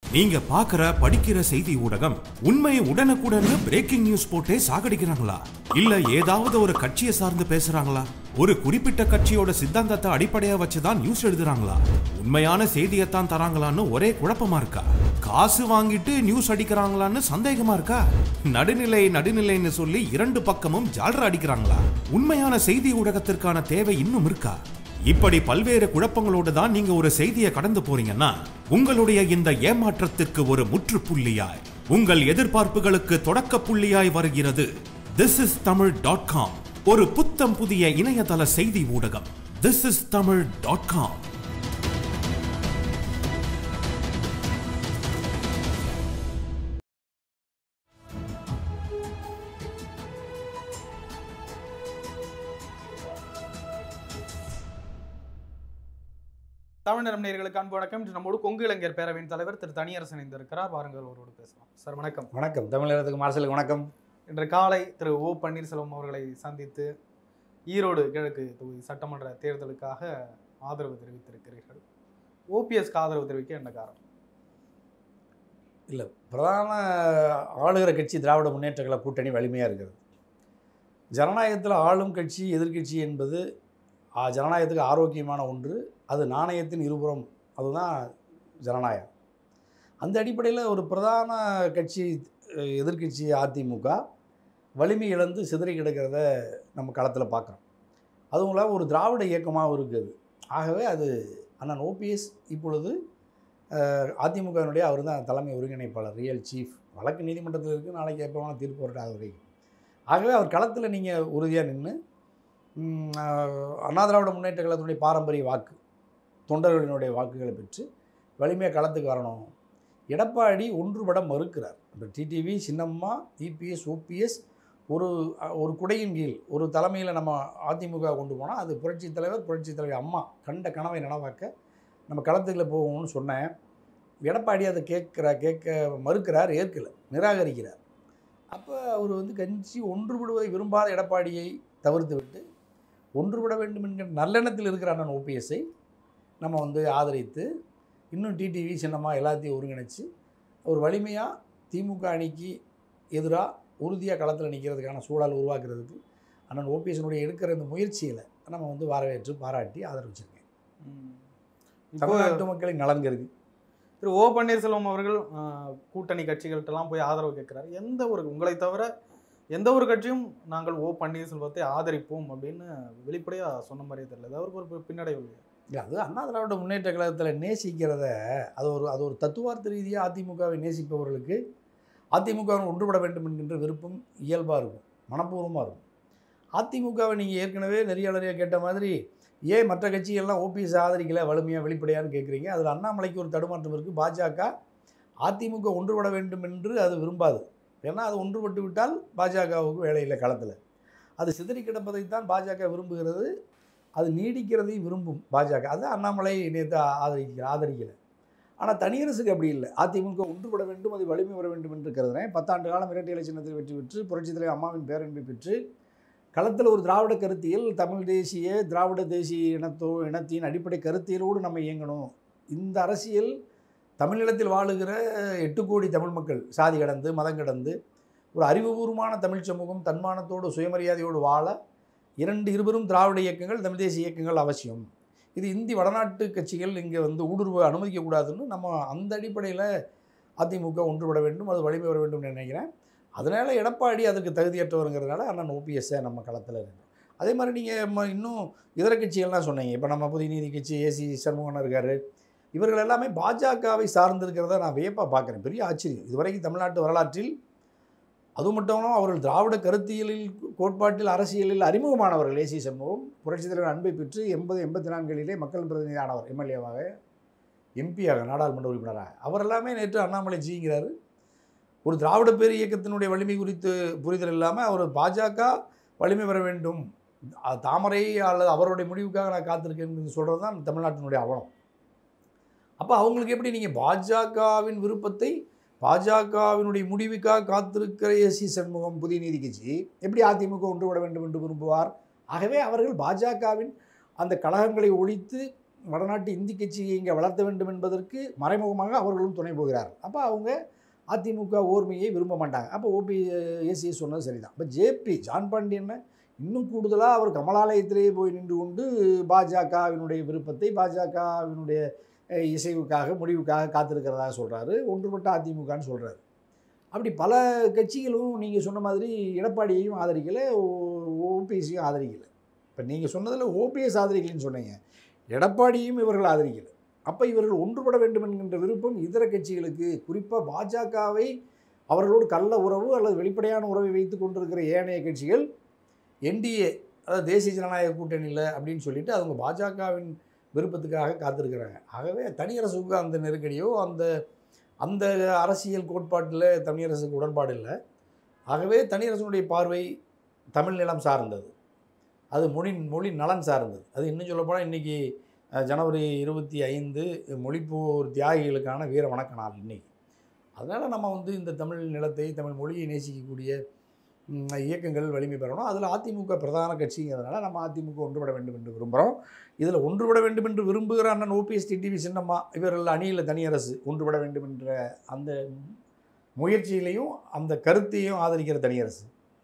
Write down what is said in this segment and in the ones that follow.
நீங்க பாக்குற படிக்கிற செய்தி ஊடகம் உண்மையை உடனுக்குடன் பிரேக்கிங் நியூஸ் போட்டே சாகடிக்கிறாங்களா இல்ல ஏதாவது ஒரு கட்சியை சார்ந்து பேசுறாங்களா ஒரு குறிப்பிட்ட கட்சியோட சித்தாந்தத்தை அடிப்படையா வச்சுதான் நியூஸ் எழுதுறாங்களா உண்மையான செய்தியைத்தான் தராங்களான்னு ஒரே குழப்பமா இருக்கா காசு வாங்கிட்டு நியூஸ் அடிக்கிறாங்களான்னு சந்தேகமா இருக்கா நடுநிலை நடுநிலைன்னு சொல்லி இரண்டு பக்கமும் ஜால்ரா அடிக்கிறாங்களா உண்மையான செய்தி ஊடகத்திற்கான தேவை இன்னும் இருக்கா இப்படி பல்வேறு குழப்பங்களோடு தான் நீங்க ஒரு செய்தியை கடந்து போறீங்கன்னா உங்களுடைய இந்த ஏமாற்றத்திற்கு ஒரு முற்றுப்புள்ளியாய் உங்கள் எதிர்பார்ப்புகளுக்கு தொடக்க புள்ளியாய் வருகிறது this is Tamil dot com ஒரு புத்தம் புதிய இணையதள செய்தி ஊடகம் this is Tamil dot com Tamil நேயர்களுக்கு அன்பு வணக்கம் இன்று நம்மோடு கொங்கு இளைஞர் பேரவையின் தலைவர் திரு தனியரசன் இணைந்திருக்கிறார் வாருங்கள் அவரோடு பேசலாம் சார் வணக்கம் வணக்கம் தமிழகத்துக்கு மார்சலுக்கு வணக்கம் இன்று காலை திரு ஓ பன்னீர்செல்வம் அவர்களை சந்தித்து ஈரோடு கிழக்கு தொகுதி சட்டமன்ற தேர்தலுக்காக ஆதரவு தெரிவித்திருக்கிறீர்கள் ஓபிஎஸ்க்கு ஆதரவு தெரிவிக்க என்ன காரணம் இல்லை பிரதான ஆளுகிற கட்சி திராவிட முன்னேற்ற கழக கூட்டணி வலிமையாக இருக்கிறது ஜனநாயகத்தில் ஆளும் கட்சி எதிர்க்கட்சி என்பது ஆ, ஜனநாயகத்துக்கு ஆரோக்கியமான ஒன்று அது நாணயத்தின் இருபுறம் அதுதான் ஜனநாயகம் அந்த அடிப்படையில் ஒரு பிரதான கட்சி அஹ், எதிர்க்கட்சி அதிமுக வலிமை இழந்து சிதறி கிடக்கிறத நம்ம களத்தில் பார்க்குறோம் அதுவும் இல்லாமல் ஒரு திராவிட இயக்கமாகவும் இருக்குது ஆகவே அது அண்ணன் ஓபிஎஸ் இப்பொழுது அதிமுகவினுடைய அவர் தான் தலைமை ஒருங்கிணைப்பாளர் ரியல் சீஃப் வழக்கு நீதிமன்றத்தில் இருக்குது நாளைக்கு எப்போ வேணால் தீர்ப்பு வரட்டும் அது வரைக்கும் ஆகவே அவர் களத்தில் நீங்கள் உறுதியாக நின்று ம், ஆஹ், அண்ணா திராவிட முன்னேற்ற கழகத்தினுடைய பாரம்பரிய வாக்கு தொண்டர்களினுடைய வாக்குகளை பெற்று வலிமையாக களத்துக்கு வரணும் எடப்பாடி ஒன்றுபட மறுக்கிறார் இப்போ டிடிவி சின்னம்மா இபிஎஸ் ஓபிஎஸ் ஒரு அஹ், ஒரு குடையின் கீழ் ஒரு தலைமையில் நம்ம அதிமுக கொண்டு போனால் அது புரட்சித் தலைவர் புரட்சித் தலைவர் அம்மா கண்ட கனவை நனவாக்க நம்ம களத்துக்குள்ள போகணும்னு சொன்னேன் எடப்பாடி அதை கேட்குற கேட்க மறுக்கிறார் ஏற்கலை நிராகரிக்கிறார் அப்போ அவர் வந்து கட்சி ஒன்றுபடுவதை விரும்பாத எடப்பாடியை தவிர்த்து விட்டு ஒன்றுபட வேண்டும் என்கிற நல்லெண்ணத்தில் இருக்கிற அண்ணன் ஓபிஎஸ்ஐ நம்ம வந்து ஆதரித்து இன்னும் டிடிவி சின்னமாக எல்லாத்தையும் ஒருங்கிணைச்சு ஒரு வலிமையாக திமுக அணிக்கு எதிராக உறுதியாக களத்தில் நிற்கிறதுக்கான சூழல் உருவாக்குறதுக்கு அண்ணன் ஓபிஎஸ்னுடைய எடுக்கிற இந்த முயற்சியில் நம்ம வந்து வரவேற்று பாராட்டி ஆதரவிச்சிருக்கேன் இப்போ தமிழ்நாட்டு மக்களின் நலன் கருதி திரு ஓ பன்னீர்செல்வம் அவர்கள் ஆஹ், கூட்டணி கட்சிகள்கிட்டலாம் போய் ஆதரவு கேட்கிறார் எந்த ஒரு உங்களை தவிர எந்த ஒரு கட்சியும் நாங்கள் ஓ பன்னீர்செல்வத்தை ஆதரிப்போம் அப்படின்னு வெளிப்படையா சொன்ன மாதிரியே தெரியல அவருக்கு ஒரு பின்னடைவு இல்லையா இல்லை அது அண்ணா திராவிட முன்னேற்ற கழகத்தில் நேசிக்கிறத அது ஒரு அது ஒரு தத்துவார்த்த ரீதியாக அதிமுகவை நேசிப்பவர்களுக்கு அதிமுகவை ஒன்றுபட வேண்டும் என்கின்ற விருப்பம் இயல்பாக இருக்கும் மனப்பூர்வமாக இருக்கும் அதிமுகவை நீங்கள் ஏற்கனவே நிறைய நிறைய கேட்ட மாதிரி ஏன் மற்ற கட்சிகள்லாம் ஓபிஎஸ் ஆதரிக்கல வலிமையாக வெளிப்படையான்னு கேட்குறீங்க அதில் அண்ணாமலைக்கு ஒரு தடுமாற்றம் இருக்குது பாஜக அதிமுக ஒன்றுபட வேண்டும் என்று அது விரும்பாது ஏன்னா அது ஒன்றுபட்டு விட்டால் பாஜகவுக்கு வேலை இல்லை களத்தில் அது சிதறி கிடப்பதைத்தான் பாஜக விரும்புகிறது அது நீடிக்கிறதையும் விரும்பும் பாஜக அது அண்ணாமலை நேற்று ஆதரிக்கிற ஆதரிக்கலை ஆனால் தனியரசுக்கு அப்படி இல்லை அதிமுக ஒன்றுபட வேண்டும் அது வலிமை வர வேண்டும் என்று கருதுறேன் பத்தாண்டு காலம் இரட்டை இலை சின்னத்தில் வெற்றி பெற்று புரட்சித் தலைவர் அம்மாவின் பேரன்பை பெற்று களத்தில் ஒரு திராவிட கருத்தியல் தமிழ் தேசிய திராவிட தேசிய இனத்தோ இனத்தின் அடிப்படை கருத்தியலோடு நம்ம இயங்கணும் இந்த அரசியல் தமிழீழத்தில் வாழுகிற எட்டு கோடி தமிழ் மக்கள் சாதி கடந்து மதம் கடந்து ஒரு அறிவுபூர்வமான தமிழ் சமூகம் தன்மானத்தோடு சுயமரியாதையோடு வாழ இரண்டு இருவரும் திராவிட இயக்கங்கள் தமிழ் தேசிய இயக்கங்கள் அவசியம் இது இந்தி வடநாட்டு கட்சிகள் இங்கே வந்து ஊடுருவ அனுமதிக்கக்கூடாதுன்னு நம்ம அந்த அடிப்படையில் அதிமுக ஒன்றுபட வேண்டும் அது வலிமை வர வேண்டும் நினைக்கிறேன் அதனால் எடப்பாடி அதற்கு தகுதியற்றவருங்கிறதுனால அண்ணன் ஓபிஎஸ்ஸை நம்ம களத்தில் இருக்கோம் அதே மாதிரி நீங்கள் இன்னும் இதர கட்சிகள்லாம் சொன்னீங்க இப்போ நம்ம புதிய நீதி கட்சி ஏசி சண்முகன் இருக்கார் இவர்கள் எல்லாமே பாஜகவை சார்ந்திருக்கிறத நான் வியப்பாக பார்க்குறேன் பெரிய ஆச்சரியம் இதுவரைக்கும் தமிழ்நாட்டு வரலாற்றில் அது மட்டும் இல்லாமல் அவர்கள் திராவிட கருத்தியலில் கோட்பாட்டில் அரசியலில் அறிமுகமானவர்கள் ஏசி சண்முகம் புரட்சித் தலைவர் அன்பை பெற்று எண்பது எண்பத்தி நான்கிலே மக்கள் பிரதிநிதியானவர் எம்எல்ஏவாக எம்பியாக நாடாளுமன்ற உறுப்பினராக அவர் எல்லாமே நேற்று அண்ணாமலை ஜிங்கிறாரு ஒரு திராவிட பேர் இயக்கத்தினுடைய வலிமை குறித்து புரிதல் இல்லாமல் அவர் பாஜக வலிமை பெற வேண்டும் அ- தாமரை அல்லது அவருடைய முடிவுக்காக நான் காத்திருக்கேன் சொல்கிறது தான் தமிழ்நாட்டினுடைய அவலம் அப்போ அவங்களுக்கு எப்படி நீங்கள் பாஜகவின் விருப்பத்தை பாஜகவினுடைய முடிவுக்காக காத்திருக்கிற ஏசி சண்முகம் புதிய நீதி கட்சி எப்படி அதிமுக ஒன்றுபட வேண்டும் என்று விரும்புவார் ஆகவே அவர்கள் பாஜகவின் அந்த கழகங்களை ஒழித்து வடநாட்டு இந்தி கட்சியை இங்கே வளர்த்த வேண்டும் என்பதற்கு மறைமுகமாக அவர்களும் துணை போகிறார் அப்போ அவங்க அதிமுக ஓர்மையை விரும்ப மாட்டாங்க அப்போ ஓபி ஏசியை சொன்னது சரிதான் இப்போ ஜேபி ஜான் பாண்டியன் இன்னும் கூடுதலாக அவர் கமலாலயத்திலேயே போய் நின்று கொண்டு பாஜகவினுடைய விருப்பத்தை பாஜகவினுடைய அஹ், இசைவுக்காக முடிவுக்காக காத்திருக்கிறதாக சொல்கிறாரு ஒன்றுபட்ட அதிமுகன்னு சொல்கிறாரு அப்படி பல கட்சிகளும் நீங்கள் சொன்ன மாதிரி எடப்பாடியையும் ஆதரிக்கலை ஓபிஎஸ்ஸையும் ஆதரிக்கலை இப்போ நீங்கள் சொன்னதில் ஓபிஎஸ் ஆதரிக்கலைன்னு சொன்னீங்க எடப்பாடியும் இவர்கள் ஆதரிக்கலை அப்போ இவர்கள் ஒன்றுபட வேண்டும் என்கின்ற விருப்பம் இதர கட்சிகளுக்கு குறிப்பாக பாஜகவை அவர்களோடு கள்ள உறவு அல்லது வெளிப்படையான உறவை வைத்து கொண்டிருக்கிற ஏனைய கட்சிகள் என்டிஏ அதாவது தேசிய ஜனநாயக கூட்டணியில் அப்படின்னு சொல்லிட்டு அவங்க பாஜகவின் விருப்பத்துக்காக காத்திருக்கிறாங்க ஆகவே தனியரசுக்கு அந்த நெருக்கடியோ அந்த அந்த அரசியல் கோட்பாட்டில் தனியரசுக்கு உடன்பாடு இல்லை ஆகவே தனியரசனுடைய பார்வை தமிழ் நிலம் சார்ந்தது அது மொழி மொழி நலன் சார்ந்தது அது இன்னும் சொல்லப்போனால் இன்றைக்கி ஜனவரி இருபத்தி ஐந்து மொழிப்போர் தியாகிகளுக்கான வீர வணக்க நாள் இன்னைக்கு அதனால் நம்ம வந்து இந்த தமிழ் நிலத்தை தமிழ் மொழியை நேசிக்கக்கூடிய ம், இயக்கங்கள் வலிமை பெறணும் அதில் அதிமுக பிரதான கட்சிங்கிறதுனால நம்ம அதிமுக ஒன்றுபட வேண்டும் என்று விரும்புகிறோம் இதில் ஒன்றுபட வேண்டும் என்று விரும்புகிற அண்ணன் ஓபிஎஸ் டிடிவி சின்னம்மா இவர்கள் அணியில் தனியரசு ஒன்றுபட வேண்டும் என்ற அந்த முயற்சியிலையும் அந்த கருத்தையும் ஆதரிக்கிற தனியரசு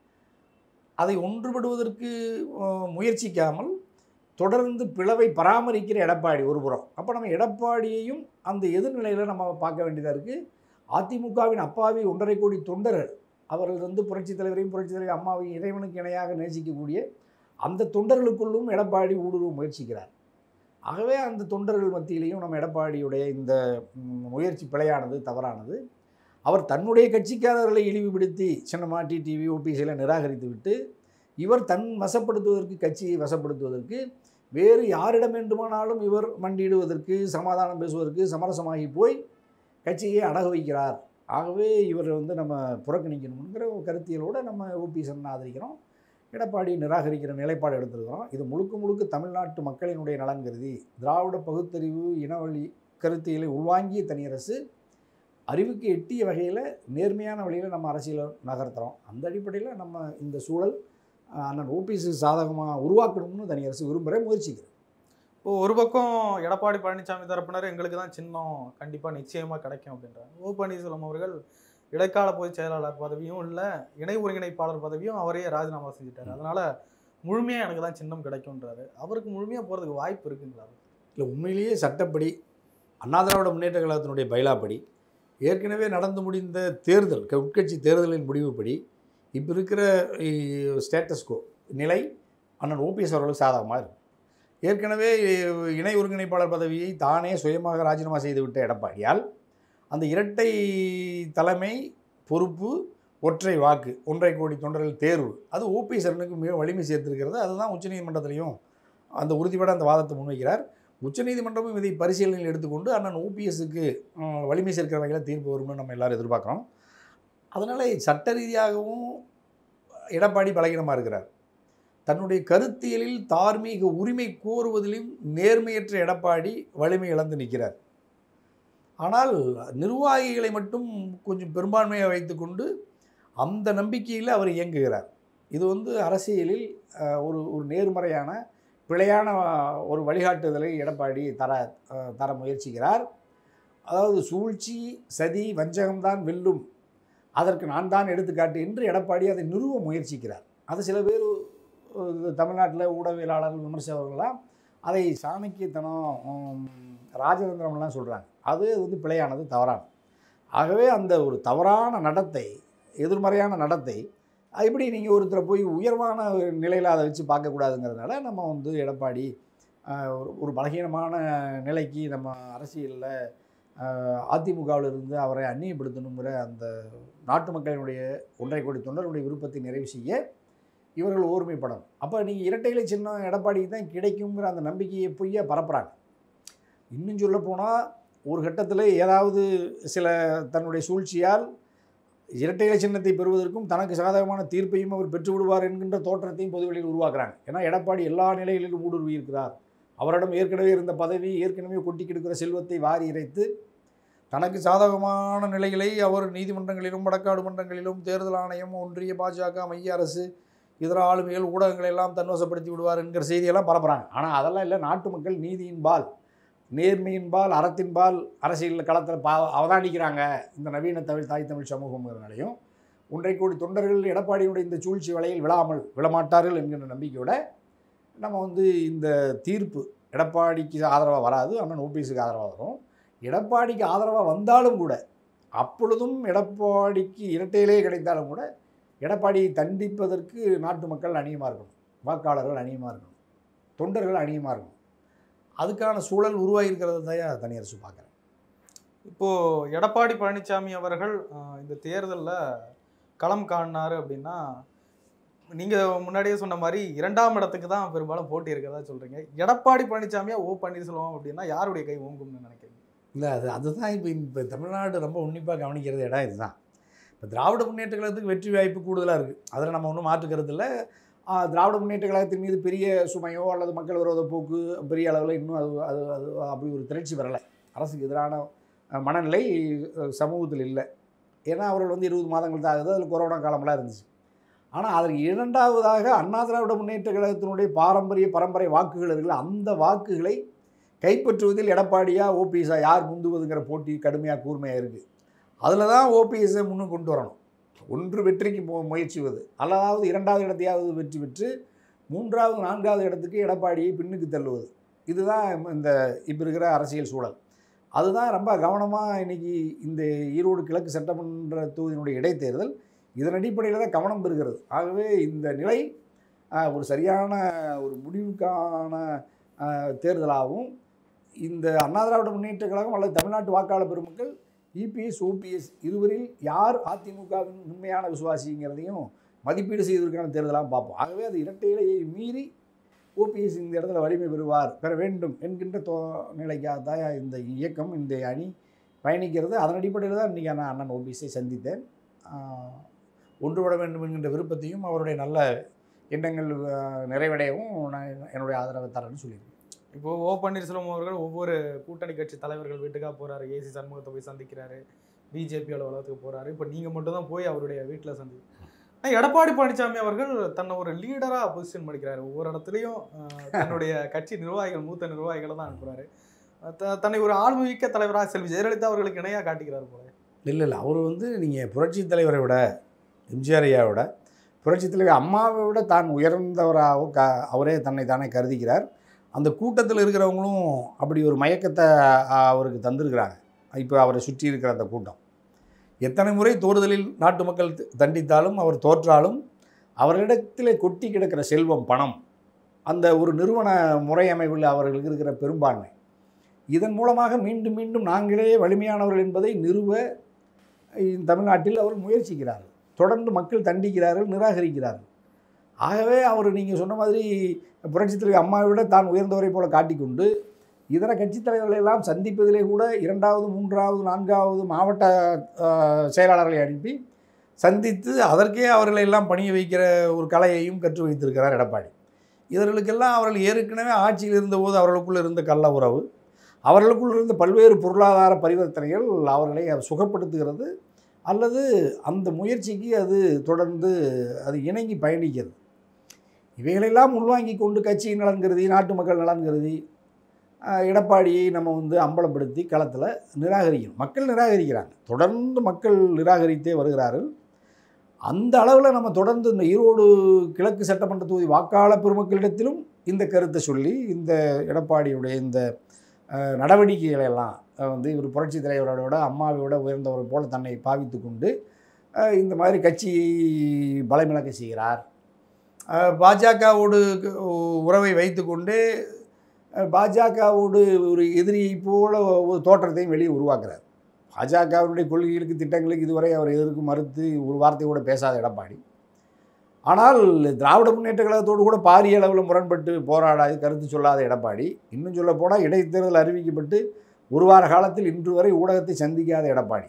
அதை ஒன்றுபடுவதற்கு அஹ், முயற்சிக்காமல் தொடர்ந்து பிளவை பராமரிக்கிற எடப்பாடி ஒரு புறம் அப்போ நம்ம எடப்பாடியையும் அந்த எதிர்நிலையில் நம்ம பார்க்க வேண்டியதாக இருக்குது அதிமுகவின் அப்பாவி ஒன்றரை கோடி தொண்டர்கள் அவர்கள் வந்து புரட்சித் தலைவரையும் புரட்சித் தலைவர் அம்மாவையும் இறைவனுக்கு இணையாக நேசிக்கக்கூடிய அந்த தொண்டர்களுக்குள்ளும் எடப்பாடி ஊடுருவ முயற்சிக்கிறார் ஆகவே அந்த தொண்டர்கள் மத்தியிலையும் நம்ம எடப்பாடியுடைய இந்த ம், முயற்சி பிழையானது தவறானது அவர் தன்னுடைய கட்சிக்காரர்களை இழிவுபடுத்தி சின்னமா டிடிவி ஓபிசியில் நிராகரித்து விட்டு இவர் தன் வசப்படுத்துவதற்கு கட்சியை வசப்படுத்துவதற்கு வேறு யாரிடம் வேண்டுமானாலும் இவர் மண்டியிடுவதற்கு சமாதானம் பேசுவதற்கு சமரசமாகி போய் கட்சியை அடகு வைக்கிறார் ஆகவே இவர் வந்து நம்ம புறக்கணிக்கணுங்கிற ஒரு கருத்தியலோடு நம்ம ஓபிஎஸ் ஆதரிக்கிறோம் எடப்பாடி நிராகரிக்கிற நிலைப்பாடு எடுத்திருக்கிறோம் இது முழுக்க முழுக்க தமிழ்நாட்டு மக்களினுடைய நலன் கருதி திராவிட பகுத்தறிவு இனவழி கருத்தியலை உள்வாங்கிய தனியரசு அறிவுக்கு எட்டிய வகையில் நேர்மையான வழியில் நம்ம அரசியலை நகர்த்துறோம் அந்த அடிப்படையில் நம்ம இந்த சூழல் அஹ், அண்ணன் ஓபிஎஸ் சாதகமாக உருவாக்கணும்னு தனியரசு விரும்புகிற முயற்சிக்கிறேன் இப்போ ஒரு பக்கம் எடப்பாடி பழனிசாமி தரப்பினர் எங்களுக்கு தான் சின்னம் கண்டிப்பாக நிச்சயமாக கிடைக்கும் அப்படின்றாங்க ஓ பன்னீர்செல்வம் அவர்கள் இடைக்கால பொதுச் செயலாளர் பதவியும் இல்லை இணை ஒருங்கிணைப்பாளர் பதவியும் அவரே ராஜினாமா செஞ்சுட்டாரு அதனால முழுமையாக எனக்கு தான் சின்னம் கிடைக்கும்ன்றாரு அவருக்கு முழுமையாக போகிறதுக்கு வாய்ப்பு இருக்குங்களா இல்லை உண்மையிலேயே சட்டப்படி அண்ணா திராவிட முன்னேற்ற கழகத்தினுடைய பைலாப்படி ஏற்கனவே நடந்து முடிந்த தேர்தல் க- உட்கட்சி தேர்தலின் முடிவுப்படி இப்போ இருக்கிற ஸ்டேட்டஸ்கோ நிலை அண்ணன் ஓபிஎஸ் அவர்களுக்கு சாதகமாக இருக்கும் ஏற்கனவே இ- இணை ஒருங்கிணைப்பாளர் பதவியை தானே சுயமாக ராஜினாமா செய்துவிட்ட எடப்பாடியால் அந்த இரட்டை தலைமை பொறுப்பு ஒற்றை வாக்கு ஒன்றரை கோடி தொண்டர்கள் தேர்வு அது ஓபிஎஸ் அண்ணனுக்கு மிக வலிமை சேர்த்திருக்கிறது அதுதான் உச்சநீதிமன்றத்திலையும் அந்த உறுதிப்பட அந்த வாதத்தை முன்வைக்கிறார் உச்சநீதிமன்றமும் இதை பரிசீலனையில் எடுத்துக்கொண்டு அண்ணன் ஓபிஎஸ்க்கு வலிமை சேர்க்கிற வகையில் தீர்ப்பு வரும்னு நம்ம எல்லாரும் எதிர்பார்க்குறோம் அதனால் சட்ட ரீதியாகவும் எடப்பாடி பலகீனமாக இருக்கிறார் தன்னுடைய கருத்தியலில் தார்மீக உரிமை கோருவதிலும் நேர்மையற்ற எடப்பாடி வலிமை இழந்து நிற்கிறார் ஆனால் நிர்வாகிகளை மட்டும் கொஞ்சம் பெரும்பான்மையை வைத்துக்கொண்டு அந்த நம்பிக்கையில் அவர் இயங்குகிறார் இது வந்து அரசியலில் அஹ், ஒரு ஒரு நேர்மறையான பிழையான அஹ், ஒரு வழிகாட்டுதலை எடப்பாடி தர அஹ், தர முயற்சிக்கிறார் அதாவது சூழ்ச்சி சதி வஞ்சகம்தான் வெல்லும் அதற்கு நான் தான் எடுத்துக்காட்டு என்று எடப்பாடி அதை நிறுவ முயற்சிக்கிறார் அது சில பேர் அஹ், தமிழ்நாட்டில் ஊடகவியலாளர்கள் விமர்சகர்கள்லாம் அதை சாணக்கியத்தனம் உம், ராஜதந்திரம்லாம் சொல்கிறாங்க அது வந்து பிழையானது தவறானது ஆகவே அந்த ஒரு தவறான நடத்தை எதிர்மறையான நடத்தை அது எப்படி நீங்கள் ஒருத்தரை போய் உயர்வான நிலையில் அதை வச்சு பார்க்கக்கூடாதுங்கிறதுனால நம்ம வந்து எடப்பாடி ஆஹ், ஒரு ஒரு பலகீனமான நிலைக்கு நம்ம அரசியலில் அதிமுகவில் இருந்து அவரை அந்நியப்படுத்தணுங்கிற அந்த நாட்டு மக்களினுடைய ஒன்றரை கோடி தொண்டர்களுடைய விருப்பத்தை நிறைவு செய்ய இவர்கள் ஒருமைப்படணும் அப்போ நீங்கள் இரட்டைகளை சின்னம் எடப்பாடிக்கு தான் கிடைக்குங்கிற அந்த நம்பிக்கையை பொய்யா பரப்புகிறாங்க இன்னும் சொல்லப்போனால் ஒரு கட்டத்தில் ஏதாவது சில தன்னுடைய சூழ்ச்சியால் இரட்டைகளை சின்னத்தை பெறுவதற்கும் தனக்கு சாதகமான தீர்ப்பையும் அவர் பெற்று விடுவார் என்கின்ற தோற்றத்தையும் பொதுவெளியில் உருவாக்குறாங்க ஏன்னா எடப்பாடி எல்லா நிலைகளிலும் ஊடுருவி இருக்கிறார் அவரிடம் ஏற்கனவே இருந்த பதவி ஏற்கனவே கொட்டி கிடக்கிற செல்வத்தை வாரி இறைத்து தனக்கு சாதகமான நிலைகளை அவர் நீதிமன்றங்களிலும் வடக்காடு மன்றங்களிலும் தேர்தல் ஆணையம் ஒன்றிய பாஜக மைய அரசு இதர ஆளுமைகள் ஊடகங்களை எல்லாம் தன்வசப்படுத்தி விடுவார் என்கிற செய்தியெல்லாம் பரப்புகிறாங்க ஆனால் அதெல்லாம் இல்லை நாட்டு மக்கள் நீதியின் பால் நேர்மையின்பால் அறத்தின்பால் அரசியல் களத்தில் பா அவதானிக்கிறாங்க இந்த நவீன தமிழ் தாய் தமிழ் சமூகங்கிறனாலையும் ஒன்றை கோடி தொண்டர்கள் எடப்பாடியுடைய இந்த சூழ்ச்சி வலையில் விழாமல் விழமாட்டார்கள் என்கிற நம்பிக்கையோட நம்ம வந்து இந்த தீர்ப்பு எடப்பாடிக்கு ஆதரவாக வராது அண்ணன் ஓபிஎஸ்க்கு ஆதரவாக வரும் எடப்பாடிக்கு ஆதரவாக வந்தாலும் கூட அப்பொழுதும் எடப்பாடிக்கு இரட்டையிலே கிடைத்தாலும் கூட எடப்பாடியை தண்டிப்பதற்கு நாட்டு மக்கள் அணியமாக இருக்கணும் வாக்காளர்கள் அணியமாக இருக்கணும் தொண்டர்கள் அணியமாக இருக்கணும் அதுக்கான சூழல் உருவாகியிருக்கிறது தான் தனியரசு பார்க்குறேன் இப்போ எடப்பாடி பழனிசாமி அவர்கள் ஆஹ், இந்த தேர்தலில் களம் காணினாரு அப்படின்னா நீங்க முன்னாடியே சொன்ன மாதிரி இரண்டாம் இடத்துக்கு தான் பெரும்பாலும் போட்டி இருக்கிறதா சொல்றீங்க எடப்பாடி பழனிசாமியா ஓ பன்னீர்செல்வம் அப்படின்னா யாருடைய கை ஓங்கும்னு நினைக்கிறீங்க இல்லை அது அதுதான் இப்போ இப்போ தமிழ்நாடு ரொம்ப உன்னிப்பாக கவனிக்கிறது இடம் இதுதான் இப்போ திராவிட முன்னேற்ற கழகத்துக்கு வெற்றி வாய்ப்பு கூடுதலாக இருக்குது அதில் நம்ம ஒன்றும் மாற்றுக்கிறது இல்லை ஆ, திராவிட முன்னேற்ற கழகத்தின் மீது பெரிய சுமையோ அல்லது மக்கள் விரோத போக்கு பெரிய அளவில் இன்னும் அது அது அது அப்படி ஒரு திரட்சி வரலை அரசுக்கு எதிரான அஹ், மனநிலை அஹ், சமூகத்தில் இல்லை ஏன்னா அவர்கள் வந்து இருபது மாதங்கள் தான் ஆகுது அதில் கொரோனா காலமெல்லாம் இருந்துச்சு ஆனால் அதற்கு இரண்டாவதாக அண்ணா திராவிட முன்னேற்ற கழகத்தினுடைய பாரம்பரிய பரம்பரை வாக்குகள் இருக்குல்ல அந்த வாக்குகளை கைப்பற்றுவதில் எடப்பாடியா ஓபிஎஸ்ஸா யார் முந்துவதுங்கிற போட்டி கடுமையாக கூர்மையாக இருக்குது அதில் தான் ஓபிஎஸ்ஸை முன்னு கொண்டு வரணும் ஒன்று வெற்றிக்கு மு முயற்சிவது அல்லதாவது இரண்டாவது இடத்தையாவது வெற்றி பெற்று மூன்றாவது நான்காவது இடத்துக்கு எடப்பாடியை பின்னுக்கு தள்ளுவது இதுதான் இந்த இப்போ இருக்கிற அரசியல் சூழல் அதுதான் ரொம்ப கவனமாக இன்னைக்கு இந்த ஈரோடு கிழக்கு சட்டமன்ற தொகுதியினுடைய இடைத்தேர்தல் இதன் அடிப்படையில் தான் கவனம் பெறுகிறது ஆகவே இந்த நிலை ஆஹ், ஒரு சரியான ஒரு முடிவுக்கான ஆஹ், தேர்தலாகவும் இந்த அண்ணா திராவிட முன்னேற்ற கழகம் அல்லது தமிழ்நாட்டு வாக்காளர் பெருமக்கள் இபிஎஸ் ஓபிஎஸ் இருவரில் யார் அதிமுகவின் உண்மையான விசுவாசிங்கிறதையும் மதிப்பீடு செய்வதற்கான தேர்தலாக பார்ப்போம் ஆகவே அது இரட்டை இலையை மீறி ஓபிஎஸ் இந்த இடத்துல வலிமை பெறுவார் பெற வேண்டும் என்கின்ற தோ நிலைக்காக தான் இந்த இயக்கம் இந்த அணி பயணிக்கிறது அதன் அடிப்படையில் தான் இன்றைக்கி நான் அண்ணன் ஓபிஎஸ்ஸை சந்தித்தேன் ஆஹ், ஒன்றுபட வேண்டும் என்கின்ற விருப்பத்தையும் அவருடைய நல்ல எண்ணங்கள் ஆஹ், நிறைவடையவும் நான் என்னுடைய ஆதரவை தரேன்னு சொல்லியிருக்கேன் இப்போ ஓ பன்னீர்செல்வம் அவர்கள் ஒவ்வொரு கூட்டணி கட்சி தலைவர்கள் வீட்டுக்காக போறாரு ஏசி சண்முகத்தை போய் சந்திக்கிறாரு பிஜேபி அலுவலகத்துக்கு போறாரு இப்போ நீங்க மட்டும் தான் போய் அவருடைய வீட்டில் சந்தி ஆனா எடப்பாடி பழனிசாமி அவர்கள் தன்னை ஒரு லீடரா பொசிஷன் பண்ணிக்கிறாரு ஒவ்வொரு இடத்துலையும் ஆஹ், தன்னுடைய கட்சி நிர்வாகிகள் மூத்த நிர்வாகிகளை தான் அனுப்புறாரு த- தன்னை ஒரு ஆளுமிக்க தலைவராக செல்வி ஜெயலலிதா அவர்களுக்கு இணையா காட்டிக்கிறார் போல இல்லை இல்லை அவர் வந்து நீங்கள் புரட்சித் தலைவரை விட எம்ஜிஆர் ஐயாவை விட புரட்சித் தலைவர் அம்மாவை விட தான் உயர்ந்தவராக க அவரே தன்னை தானே கருதிக்கிறார் அந்த கூட்டத்தில் இருக்கிறவங்களும் அப்படி ஒரு மயக்கத்தை ஆ, அவருக்கு தந்திருக்கிறாங்க இப்போ அவரை சுற்றி இருக்கிற அந்த கூட்டம் எத்தனை முறை தோறுதலில் நாட்டு மக்கள் த- தண்டித்தாலும் அவர் தோற்றாலும் அவர்களிடத்திலே கொட்டி கிடக்கிற செல்வம் பணம் அந்த ஒரு நிறுவன முறையமைவில் அவர்களுக்கு இருக்கிற பெரும்பான்மை இதன் மூலமாக மீண்டும் மீண்டும் நாங்களே வலிமையானவர்கள் என்பதை நிறுவ இந்த தமிழ்நாட்டில் அவர் முயற்சிக்கிறார்கள் தொடர்ந்து மக்கள் தண்டிக்கிறார்கள் நிராகரிக்கிறார்கள் ஆகவே அவர் நீங்கள் சொன்ன மாதிரி புரட்சித் தலைவர் அம்மாவை விட தான் உயர்ந்தவரை போல காட்டிக்கொண்டு இதர கட்சித் தலைவர்களை எல்லாம் சந்திப்பதிலே கூட இரண்டாவது மூன்றாவது நான்காவது மாவட்ட அஹ், செயலாளர்களை அனுப்பி சந்தித்து அதற்கே அவர்களை எல்லாம் பணிய வைக்கிற ஒரு கலையையும் கற்று வைத்திருக்கிறார் எடப்பாடி இவர்களுக்கெல்லாம் அவர்கள் ஏற்கனவே ஆட்சியில் இருந்தபோது அவர்களுக்குள் இருந்த கள்ள உறவு அவர்களுக்குள் இருந்த பல்வேறு பொருளாதார பரிவர்த்தனைகள் அவர்களை சுகப்படுத்துகிறது அல்லது அந்த முயற்சிக்கு அது தொடர்ந்து அது இணங்கி பயணிக்கிறது இவைகளெல்லாம் உள்வாங்கி கொண்டு கட்சியின் நலன் கருதி நாட்டு மக்கள் நலன் கருதி ஆஹ், எடப்பாடியை நம்ம வந்து அம்பலப்படுத்தி களத்தில் நிராகரிக்கணும் மக்கள் நிராகரிக்கிறாங்க தொடர்ந்து மக்கள் நிராகரித்தே வருகிறார்கள் அந்த அளவில் நம்ம தொடர்ந்து இந்த ஈரோடு கிழக்கு சட்டமன்ற தொகுதி வாக்காளர் பெருமக்களிடத்திலும் இந்த கருத்தை சொல்லி இந்த எடப்பாடியுடைய இந்த அஹ், நடவடிக்கைகளை எல்லாம் அஹ், வந்து இவர் புரட்சி தலைவரோட அம்மாவை விட உயர்ந்தவர் போல தன்னை பாவித்து கொண்டு அஹ், இந்த மாதிரி கட்சியை பலமிழக்க செய்கிறார் அஹ், பாஜகவோடு க- உறவை வைத்துக்கொண்டு அஹ், பாஜகவோடு ஒரு எதிரியைப் போல ஒரு தோற்றத்தையும் வெளியே உருவாக்குறார் பாஜகவினுடைய கொள்கைகளுக்கு திட்டங்களுக்கு இதுவரை அவர் எதற்கு மறுத்து ஒரு வார்த்தை கூட பேசாத எடப்பாடி ஆனால் திராவிட முன்னேற்ற கழகத்தோடு கூட பாரிய அளவில் முரண்பட்டு போராடாது கருத்து சொல்லாத எடப்பாடி இன்னும் சொல்ல போனால் இடைத்தேர்தல் அறிவிக்கப்பட்டு ஒரு வார காலத்தில் இன்று வரை ஊடகத்தை சந்திக்காத எடப்பாடி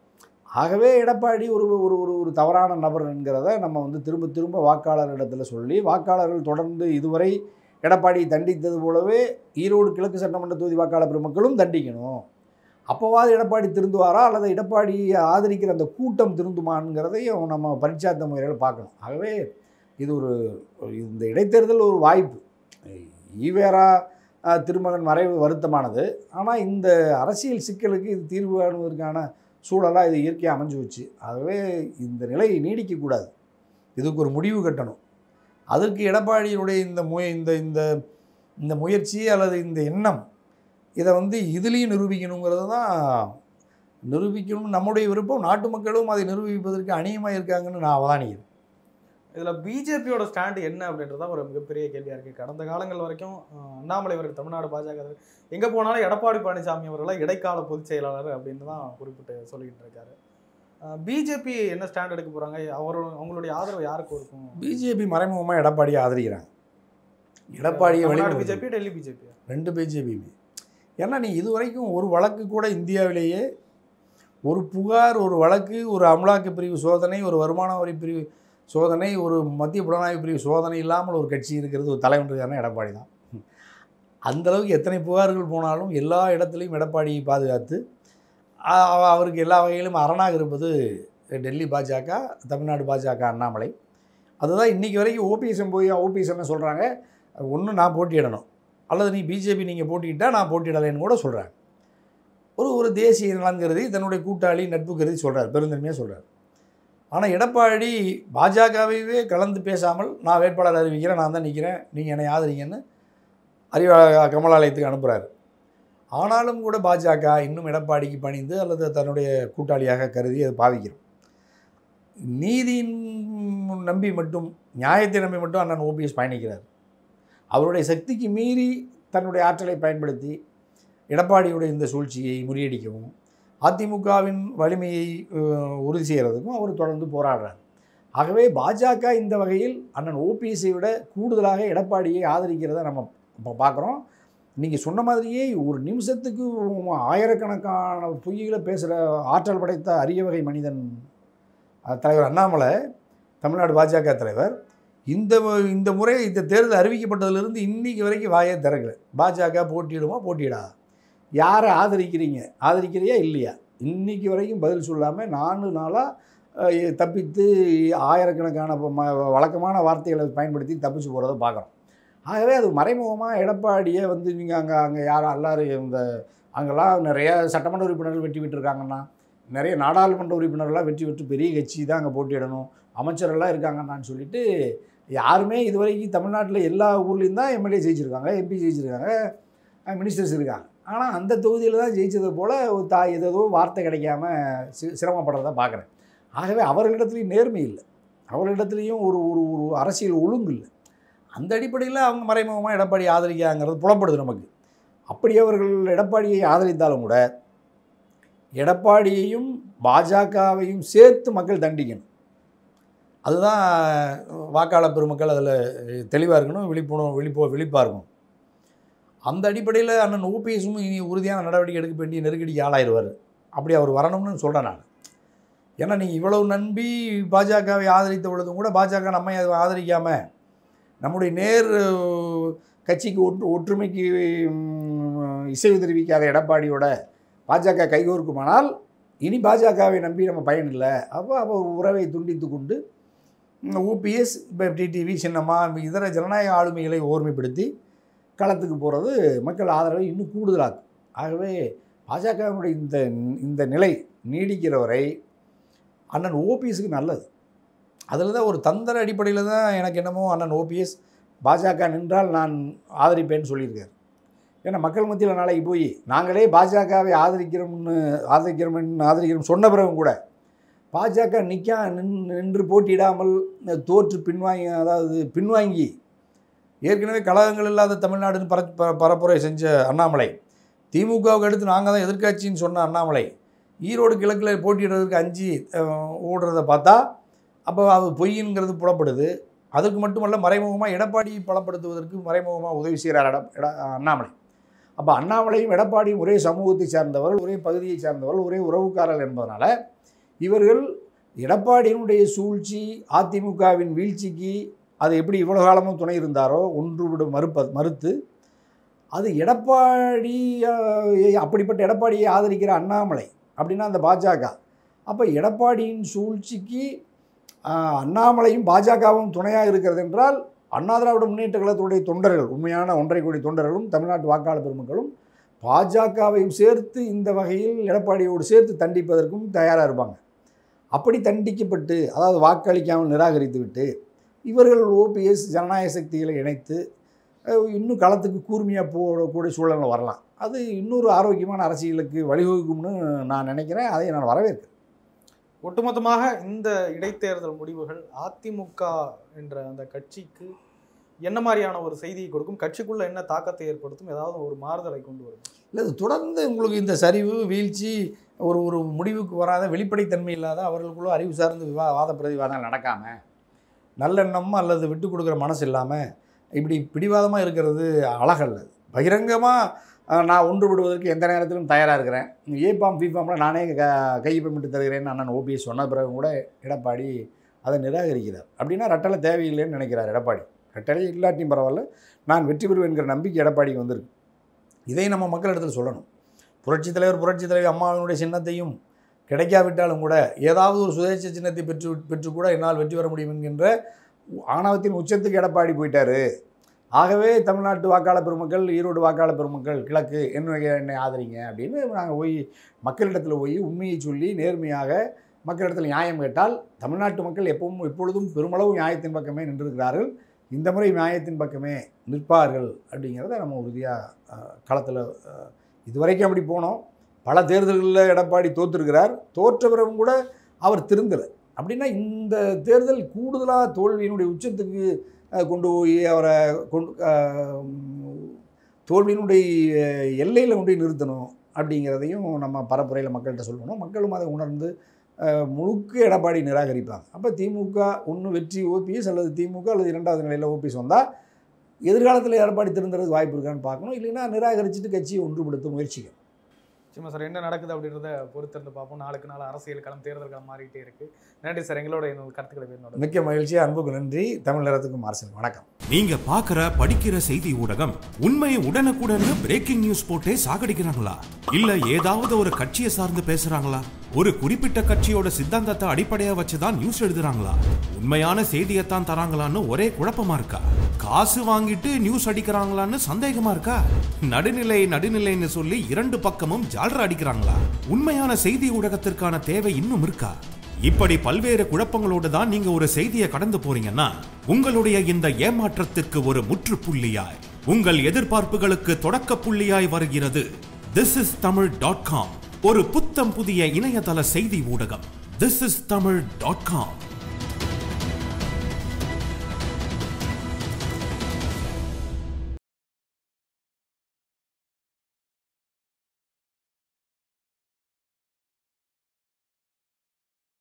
ஆகவே எடப்பாடி ஒரு ஒரு ஒரு ஒரு தவறான நபர் என்கிறத நம்ம வந்து திரும்ப திரும்ப வாக்காளர்களிடத்தில் சொல்லி வாக்காளர்கள் தொடர்ந்து இதுவரை எடப்பாடியை தண்டித்தது போலவே ஈரோடு கிழக்கு சட்டமன்ற தொகுதி வாக்காளர் பெருமக்களும் தண்டிக்கணும் அப்போவாது எடப்பாடி திருந்துவாரா அல்லது எடப்பாடியை ஆதரிக்கிற அந்த கூட்டம் திருந்துமாங்கிறதையும் நம்ம பரிச்சார்த்த முறையில் பார்க்கணும் ஆகவே இது ஒரு இந்த இடைத்தேர்தல் ஒரு வாய்ப்பு ஈவேரா அஹ், திருமகன் மறைவு வருத்தமானது ஆனால் இந்த அரசியல் சிக்கலுக்கு இது தீர்வு காணுவதற்கான சூழலாக இது இயற்கையாக அமைஞ்சு வச்சு ஆகவே இந்த நிலை நீடிக்கக்கூடாது இதுக்கு ஒரு முடிவு கட்டணும் அதற்கு எடப்பாடியினுடைய இந்த முய இந்த இந்த இந்த முயற்சி அல்லது இந்த எண்ணம் இதை வந்து இதுலேயும் நிரூபிக்கணுங்கிறது தான் நிரூபிக்கணும் நம்முடைய விருப்பம் நாட்டு மக்களும் அதை நிரூபிப்பதற்கு அணியமாக இருக்காங்கன்னு நான் அவதானிக்கிறேன் இதில் பிஜேபியோட ஸ்டாண்ட் என்ன அப்படின்றது தான் ஒரு மிகப்பெரிய கேள்வியாக இருக்குது கடந்த காலங்கள் வரைக்கும் அஹ், அண்ணாமலை அவர்கள் தமிழ்நாடு பாஜக எங்கே போனாலும் எடப்பாடி பழனிசாமி அவர்களை இடைக்கால பொதுச் செயலாளர் அப்படின்னு தான் குறிப்பிட்டு சொல்லிக்கிட்டு இருக்காரு பிஜேபி என்ன ஸ்டாண்ட் எடுக்க போகிறாங்க அவரோட அவங்களுடைய ஆதரவு யாருக்கு இருக்கும் பிஜேபி மறைமுகமாக எடப்பாடியை ஆதரிக்கிறாங்க எடப்பாடியை தமிழ்நாடு வழி பிஜேபி டெல்லி பிஜேபி ரெண்டு பிஜேபியுமே ஏன்னா நீ இது வரைக்கும் ஒரு வழக்கு கூட இந்தியாவிலேயே ஒரு புகார் ஒரு வழக்கு ஒரு அமலாக்க பிரிவு சோதனை ஒரு வருமான வரி பிரிவு சோதனை ஒரு மத்திய புலனாய்வு பிரிவு சோதனை இல்லாமல் ஒரு கட்சி இருக்கிறது ஒரு தலைவன் இருக்காருன்னா எடப்பாடி தான் அந்த அளவுக்கு எத்தனை புகார்கள் போனாலும் எல்லா இடத்துலையும் எடப்பாடியை பாதுகாத்து அ- அவ- அவருக்கு எல்லா வகையிலும் அரணாக இருப்பது டெல்லி பாஜக தமிழ்நாடு பாஜக அண்ணாமலை அதுதான் இன்றைக்கி வரைக்கும் ஓபிஎஸ்எம் போய் ஓபிஎஸ் என்ன சொல்கிறாங்க ஒன்று நான் போட்டியிடணும் அல்லது நீ பிஜேபி நீங்கள் போட்டிக்கிட்டால் நான் போட்டியிடலைன்னு கூட சொல்கிறாங்க ஒரு ஒரு தேசிய நலன் கருதி தன்னுடைய கூட்டாளி நட்பு கருதி சொல்கிறார் பெருந்தன்மையாக சொல்கிறார் ஆனால் எடப்பாடி பாஜகவையே கலந்து பேசாமல் நான் வேட்பாளர் அறிவிக்கிறேன் நான் தான் நிற்கிறேன் நீங்கள் என்னை ஆதரிங்கன்னு அறிவா கமலாலயத்துக்கு அனுப்புகிறாரு ஆனாலும் கூட பாஜக இன்னும் எடப்பாடிக்கு பணிந்து அல்லது தன்னுடைய கூட்டாளியாக கருதி அதை பாவிக்கிறோம் நீதியின் நம்பி மட்டும் நியாயத்தை நம்பி மட்டும் அண்ணன் ஓபிஎஸ் பயணிக்கிறார் அவருடைய சக்திக்கு மீறி தன்னுடைய ஆற்றலை பயன்படுத்தி எடப்பாடியுடைய இந்த சூழ்ச்சியை முறியடிக்கவும் அதிமுகவின் வலிமையை அஹ், உறுதி செய்கிறதுக்கும் அவர் தொடர்ந்து போராடுறார் ஆகவே பாஜக இந்த வகையில் அண்ணன் ஓபிஎஸ்ஸை விட கூடுதலாக எடப்பாடியை ஆதரிக்கிறத நம்ம இப்போ பார்க்குறோம் நீங்கள் சொன்ன மாதிரியே ஒரு நிமிஷத்துக்கு ஆயிரக்கணக்கான பொய்களை பேசுகிற ஆற்றல் படைத்த அரிய வகை மனிதன் அஹ், தலைவர் அண்ணாமலை தமிழ்நாடு பாஜக தலைவர் இந்த வ- இந்த முறை இந்த தேர்தல் அறிவிக்கப்பட்டதிலிருந்து இன்னைக்கு வரைக்கும் வாயே திறக்கல பாஜக போட்டியிடுமா போட்டியிடாதா யாரை ஆதரிக்கிறீங்க ஆதரிக்கிறியா இல்லையா இன்னைக்கு வரைக்கும் பதில் சொல்லாமல் நாலு நாளாக தப்பித்து ஆயிரக்கணக்கான ப- ம- வழக்கமான வார்த்தைகளை பயன்படுத்தி தப்பிச்சு போகிறத பார்க்குறோம் ஆகவே அது மறைமுகமாக எடப்பாடியை வந்து நீங்கள் அங்கே அங்கே யாரும் எல்லாரும் இந்த அங்கெல்லாம் நிறைய சட்டமன்ற உறுப்பினர்கள் வெற்றி பெற்றிருக்காங்கன்னா நிறைய நாடாளுமன்ற உறுப்பினர்கள்லாம் வெற்றி பெற்று பெரிய கட்சி தான் அங்கே போட்டியிடணும் அமைச்சரெல்லாம் இருக்காங்கன்னான்னு சொல்லிட்டு யாருமே இது வரைக்கும் தமிழ்நாட்டில் எல்லா ஊர்லேயும் தான் எம்எல்ஏ ஜெயிச்சிருக்காங்க எம்பி ஜெயிச்சிருக்காங்க மினிஸ்டர்ஸ் இருக்காங்க ஆனால் அந்த தொகுதியில் தான் ஜெயிச்சது போல் ஒரு தா ஏதோ வார்த்தை கிடைக்காம சி சிரமப்படுறத பார்க்குறேன் ஆகவே அவர்களிடத்துலையும் நேர்மை இல்லை அவர்களிடத்துலையும் ஒரு ஒரு ஒரு அரசியல் ஒழுங்கு இல்லை அந்த அடிப்படையில் அவங்க மறைமுகமாக எடப்பாடி ஆதரிக்காங்கிறது புலப்படுது நமக்கு அப்படி அவர்கள் எடப்பாடியை ஆதரித்தாலும் கூட எடப்பாடியையும் பாஜகவையும் சேர்த்து மக்கள் தண்டிக்கணும் அதுதான் வாக்காளர் பெருமக்கள் அதில் தெளிவாக இருக்கணும் விழிப்புணர்வு விழிப்போ விழிப்பாக இருக்கணும் அந்த அடிப்படையில் அண்ணன் ஓபிஎஸும் இனி உறுதியான நடவடிக்கை எடுக்க வேண்டிய நெருக்கடிக்கு ஆளாயிருவார் அப்படி அவர் வரணும்னு சொல்கிறேன் நான் ஏன்னா நீங்கள் இவ்வளவு நம்பி பாஜகவை ஆதரித்த பொழுதும் கூட பாஜக நம்மை அதை ஆதரிக்காமல் நம்முடைய நேர் அஹ், கட்சிக்கு ஒற்று ஒற்றுமைக்கு ம், இசைவு தெரிவிக்காத எடப்பாடியோட பாஜக கைகோர்க்குமானால் இனி பாஜகவை நம்பி நம்ம பயன் இல்லை அப்போ அப்போ உறவை துண்டித்து கொண்டு ஓபிஎஸ் இப்போ டிடிவி சின்னம்மா இதர ஜனநாயக ஆளுமைகளை ஓர்மைப்படுத்தி களத்துக்கு போகிறது மக்கள் ஆதரவை இன்னும் கூடுதலாகும் ஆகவே பாஜகவினுடைய இந்த இந்த நிலை நீடிக்கிற வரை அண்ணன் ஓபிஎஸ்க்கு நல்லது அதில் தான் ஒரு தந்திர அடிப்படையில் தான் எனக்கு என்னமோ அண்ணன் ஓபிஎஸ் பாஜக நின்றால் நான் ஆதரிப்பேன்னு சொல்லியிருக்காரு ஏன்னா மக்கள் மத்தியில் நாளைக்கு போய் நாங்களே பாஜகவை ஆதரிக்கிறோம்னு ஆதரிக்கிறோம்னு ஆதரிக்கிறோம் சொன்ன பிறகும் கூட பாஜக நிற்கா நின் நின்று போட்டியிடாமல் தோற்று பின்வாங்கி அதாவது பின்வாங்கி ஏற்கனவே கழகங்கள் இல்லாத தமிழ்நாடுன்னு பர ப- பரப்புரை செஞ்ச அண்ணாமலை திமுகவுக்கு அடுத்து நாங்கள் தான் எதிர்க்கட்சின்னு சொன்ன அண்ணாமலை ஈரோடு கிழக்கில் போட்டியிடுறதுக்கு அஞ்சு அஹ், ஓடுறத பார்த்தா அப்போ அது பொய்ங்கிறது புலப்படுது அதுக்கு மட்டுமல்ல மறைமுகமாக எடப்பாடியை பலப்படுத்துவதற்கு மறைமுகமாக உதவி செய்கிறார் எட எட அண்ணாமலை அப்போ அண்ணாமலையும் எடப்பாடியும் ஒரே சமூகத்தை சார்ந்தவர்கள் ஒரே பகுதியை சார்ந்தவர்கள் ஒரே உறவுக்காரர்கள் என்பதனால இவர்கள் எடப்பாடியினுடைய சூழ்ச்சி அதிமுகவின் வீழ்ச்சிக்கு அது எப்படி இவ்வளோ காலமும் துணை இருந்தாரோ ஒன்றுவிட மறுப்ப மறுத்து அது எடப்பாடி அஹ், அப்படிப்பட்ட எடப்பாடியை ஆதரிக்கிற அண்ணாமலை அப்படின்னா அந்த பாஜக அப்போ எடப்பாடியின் சூழ்ச்சிக்கு ஆஹ், அண்ணாமலையும் பாஜகவும் துணையாக இருக்கிறது என்றால் அண்ணா திராவிட முன்னேற்ற கழகத்துடைய தொண்டர்கள் உண்மையான ஒன்றரை கோடி தொண்டர்களும் தமிழ்நாட்டு வாக்காளர் பெருமக்களும் பாஜகவையும் சேர்த்து இந்த வகையில் எடப்பாடியோடு சேர்த்து தண்டிப்பதற்கும் தயாராக இருப்பாங்க அப்படி தண்டிக்கப்பட்டு அதாவது வாக்களிக்காமல் நிராகரித்து விட்டு இவர்கள் ஓபிஎஸ் ஜனநாயக சக்திகளை இணைத்து அஹ், இன்னும் களத்துக்கு கூர்மையாக போடக்கூடிய சூழலில் வரலாம் அது இன்னொரு ஆரோக்கியமான அரசியலுக்கு வழிவகுக்கும்னு நான் நினைக்கிறேன் அதை நான் வரவேற்கிறேன் ஒட்டுமொத்தமாக இந்த இடைத்தேர்தல் முடிவுகள் அதிமுக என்ற அந்த கட்சிக்கு என்ன மாதிரியான ஒரு செய்தியை கொடுக்கும் கட்சிக்குள்ள என்ன தாக்கத்தை ஏற்படுத்தும் ஏதாவது ஒரு மாறுதலை கொண்டு வரும் இல்லை இது தொடர்ந்து உங்களுக்கு இந்த சரிவு வீழ்ச்சி ஒரு ஒரு முடிவுக்கு வராத வெளிப்படைத்தன்மை இல்லாத அவர்களுக்குள்ள அறிவு சார்ந்த விவா வாத பிரதிவாதங்கள் நடக்காமல் நல்லெண்ணம் அல்லது விட்டு கொடுக்குற மனசு இல்லாமல் இப்படி பிடிவாதமாக இருக்கிறது அழகல்ல பகிரங்கமாக நான் ஒன்றுபடுவதற்கு எந்த நேரத்திலும் தயாராக இருக்கிறேன் ஏபாம் பிபாம்லாம் நானே க கையொப்பமிட்டு தருகிறேன்னு அண்ணன் ஓபிஎஸ் சொன்ன பிறகு கூட எடப்பாடி அதை நிராகரிக்கிறார் அப்படின்னா ரட்டளை தேவையில்லைன்னு நினைக்கிறார் எடப்பாடி ரட்டளை இல்லாட்டியும் பரவாயில்ல நான் வெற்றி பெறுவேன் என்கிற நம்பிக்கை எடப்பாடிக்கு வந்திருக்கு இதை நம்ம மக்களிடத்தில் சொல்லணும் புரட்சித் தலைவர் புரட்சித் தலைவர் அம்மாவினுடைய சின்னத்தையும் கிடைக்காவிட்டாலும் கூட ஏதாவது ஒரு சுதேட்ச சின்னத்தை பெற்று பெற்று கூட என்னால் வெற்றி பெற முடியும் என்கின்ற ஆணவத்தின் உச்சத்துக்கு எடப்பாடி போயிட்டாரு ஆகவே தமிழ்நாட்டு வாக்காளர் பெருமக்கள் ஈரோடு வாக்காளர் பெருமக்கள் கிழக்கு என்ன என்னை ஆதரிங்க அப்படின்னு நாங்கள் போய் மக்களிடத்தில் போய் உண்மையை சொல்லி நேர்மையாக மக்களிடத்தில் நியாயம் கேட்டால் தமிழ்நாட்டு மக்கள் எப்பவும் எப்பொழுதும் பெருமளவு நியாயத்தின் பக்கமே நின்றிருக்கிறார்கள் இந்த முறை நியாயத்தின் பக்கமே நிற்பார்கள் அப்படிங்கிறத நம்ம உறுதியாக களத்தில் இதுவரைக்கும் அப்படி போனோம் பல தேர்தல்களில் எடப்பாடி தோற்றிருக்கிறார் தோற்ற பிறகும் கூட அவர் திருந்தலை அப்படின்னா இந்த தேர்தல் கூடுதலாக தோல்வியினுடைய உச்சத்துக்கு அஹ், கொண்டு போய் அவரை கொண்டு அஹ், உம், தோல்வியினுடைய எல்லையில் கொண்டு போய் நிறுத்தணும் அப்படிங்கிறதையும் நம்ம பரப்புரையில் மக்கள்கிட்ட சொல்லணும் மக்களும் அதை உணர்ந்து அஹ், முழுக்க எடப்பாடி நிராகரிப்பாங்க அப்போ திமுக ஒன்று வெற்றி ஓபிஎஸ் அல்லது திமுக அல்லது இரண்டாவது நிலையில் ஓபிஎஸ் வந்தால் எதிர்காலத்தில் எடப்பாடி திருந்துறதுக்கு வாய்ப்பு இருக்கான்னு பார்க்கணும் இல்லைன்னா நிராகரிச்சுட்டு கட்சியை ஒன்றுபடுத்த முயற்சிக்கும் சும்மா சார் என்ன நடக்குது அப்படின்றத பொறுத்திருந்து பார்ப்போம் நாளுக்கு நாள் அரசியல் களம் தேர்தல் களம் மாறிட்டே இருக்கு நன்றி சார் எங்களோட என்னோட கருத்துக்களை என்னோட மிக்க மகிழ்ச்சி அன்புக்கு நன்றி தமிழ் நேரத்துக்கு மார்சல் வணக்கம் நீங்க பாக்குற படிக்கிற செய்தி ஊடகம் உண்மையை உடனுக்குடன் பிரேக்கிங் நியூஸ் போட்டே சாகடிக்கிறாங்களா இல்ல ஏதாவது ஒரு கட்சியை சார்ந்து பேசுறாங்களா ஒரு குறிப்பிட்ட கட்சியோட சித்தாந்தத்தை அடிப்படையா வச்சுதான் நியூஸ் எழுதுறாங்களா உண்மையான செய்தியைத்தான் தராங்களான்னு ஒரே குழப்பமா இருக்கா காசு வாங்கிட்டு நியூஸ் அடிக்கிறாங்களான்னு சந்தேகமா இருக்கா நடுநிலை நடுநிலைன்னு சொல்லி இரண்டு பக்கமும் ஜால்ரா அடிக்கிறாங்களா உண்மையான செய்தி ஊடகத்திற்கான தேவை இன்னும் இருக்கா இப்படி பல்வேறு குழப்பங்களோடு தான் நீங்க ஒரு செய்தியை கடந்து போறீங்கன்னா உங்களுடைய இந்த ஏமாற்றத்திற்கு ஒரு முற்றுப்புள்ளியாய் உங்கள் எதிர்பார்ப்புகளுக்கு தொடக்க புள்ளியாய் வருகிறது this is Tamil dot com ஒரு புத்தம் புதிய இணையதள செய்தி ஊடகம் this is Tamil dot com